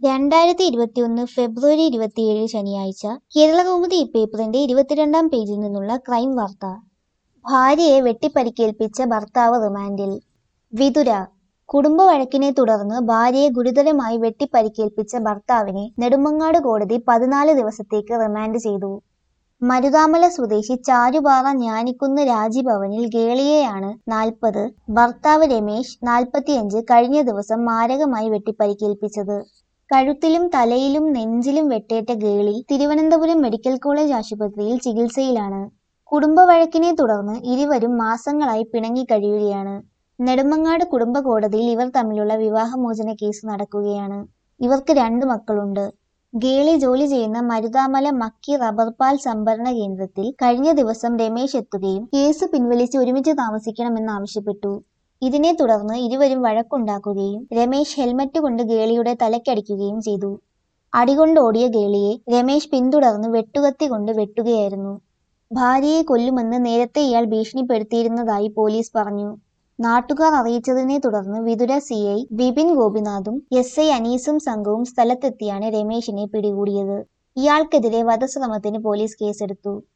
രണ്ടായിരത്തി ഇരുപത്തിയൊന്ന് ഫെബ്രുവരി ഇരുപത്തിയേഴ് ശനിയാഴ്ച കേരളകൗമുദി പേപ്പറിന്റെ ഇരുപത്തിരണ്ടാം പേജിൽ നിന്നുള്ള ക്രൈം വാർത്ത ഭാര്യയെ വെട്ടിപ്പരിക്കേൽപ്പിച്ച ഭർത്താവ് റിമാൻഡിൽ വിതുര കുടുംബ വഴക്കിനെ തുടർന്ന് ഭാര്യയെ ഗുരുതരമായി വെട്ടിപ്പരിക്കേൽപ്പിച്ച ഭർത്താവിനെ നെടുമങ്ങാട് കോടതി പതിനാല് ദിവസത്തേക്ക് റിമാൻഡ് ചെയ്തു മരുതാമല സ്വദേശി ചാരുപാറ ഞാനിക്കുന്ന് രാജിഭവനിൽ ഗേളിയെയാണ് നാൽപ്പത് ഭർത്താവ് രമേശ് നാൽപ്പത്തിയഞ്ച് കഴിഞ്ഞ ദിവസം മാരകമായി വെട്ടിപ്പരിക്കേൽപ്പിച്ചത് കഴുത്തിലും തലയിലും നെഞ്ചിലും വെട്ടേറ്റ ഗേളി തിരുവനന്തപുരം മെഡിക്കൽ കോളേജ് ആശുപത്രിയിൽ ചികിത്സയിലാണ് കുടുംബ വഴക്കിനെ തുടർന്ന് ഇരുവരും മാസങ്ങളായി പിണങ്ങി കഴിയുകയാണ് നെടുമങ്ങാട് കുടുംബ കോടതിയിൽ ഇവർ തമ്മിലുള്ള വിവാഹമോചന കേസ് നടക്കുകയാണ് ഇവർക്ക് രണ്ട് മക്കളുണ്ട് ഗേളി ജോലി ചെയ്യുന്ന മരുതാമല മക്കി റബ്ബർ പാൽ സംഭരണ കേന്ദ്രത്തിൽ കഴിഞ്ഞ ദിവസം രമേശ് എത്തുകയും കേസ് പിൻവലിച്ച് ഒരുമിച്ച് താമസിക്കണമെന്നാവശ്യപ്പെട്ടു ഇതിനെ തുടർന്ന് ഇരുവരും വഴക്കുണ്ടാക്കുകയും രമേശ് ഹെൽമറ്റ് കൊണ്ട് ഗേളിയുടെ തലയ്ക്കടിക്കുകയും ചെയ്തു അടികൊണ്ട് ഓടിയ ഗേളിയെ രമേശ് പിന്തുടർന്ന് വെട്ടുകത്തി കൊണ്ട് വെട്ടുകയായിരുന്നു ഭാര്യയെ കൊല്ലുമെന്ന് നേരത്തെ ഇയാൾ ഭീഷണിപ്പെടുത്തിയിരുന്നതായി പോലീസ് പറഞ്ഞു നാട്ടുകാർ അറിയിച്ചതിനെ തുടർന്ന് വിതുര സി ഐ ബിപിൻ ഗോപിനാഥും എസ് ഐ അനീസും സംഘവും സ്ഥലത്തെത്തിയാണ് രമേശിനെ പിടികൂടിയത് ഇയാൾക്കെതിരെ വധശ്രമത്തിന് പോലീസ് കേസെടുത്തു